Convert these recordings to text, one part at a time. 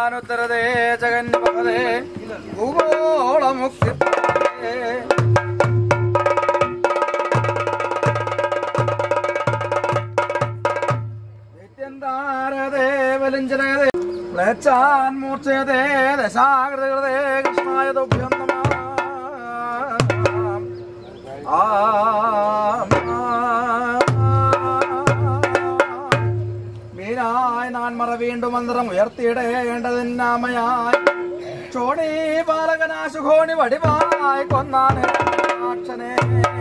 ഭഗവാനുത്തരതേ ജഗന്മഹതേ ഭൂഗോളമുക്തി നിത്യന്താരതേ വലിഞ്ചനകതേ മ്ലേച്ഛാൻ മൂർച്ഛയതേ ദശാകൃതകൃതേ കൃഷ്ണായ തുഭ്യം നമഃ ആം മീനായി നാൻ മറ വീണ്ടും മന്ത്രം ഉയർത്തിയിടേണ്ടതിന്നാമയായി ചോണി ബാലകനാശുഘോണി വടിവായി കൊന്നാൻ അക്ഷനെ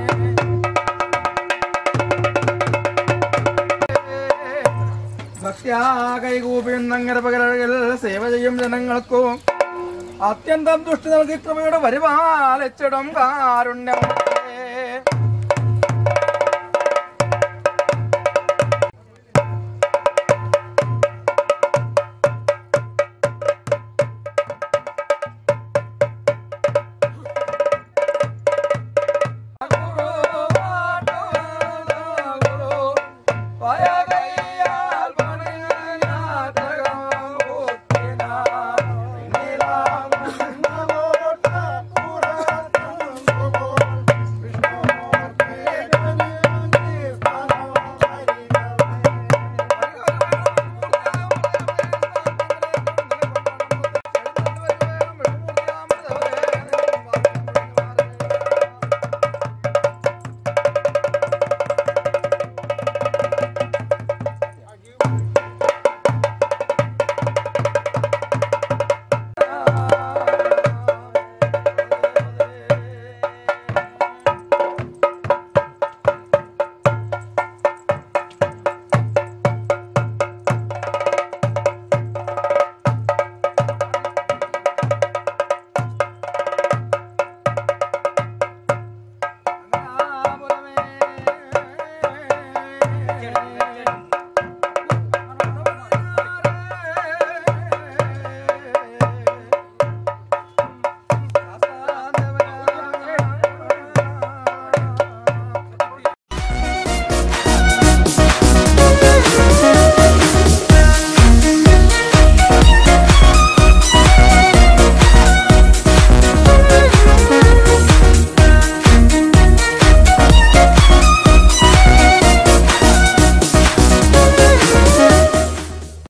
ഭക്ത്യാ കൈകൂപ്പിയുന്നങ്ങനെ പകരകൾ സേവ ചെയ്യും ജനങ്ങൾക്കും അത്യന്തം ദുഷ്ടി നൽകി കൃപയുടെ പരിപാലിച്ചിടും കാരുണ്യം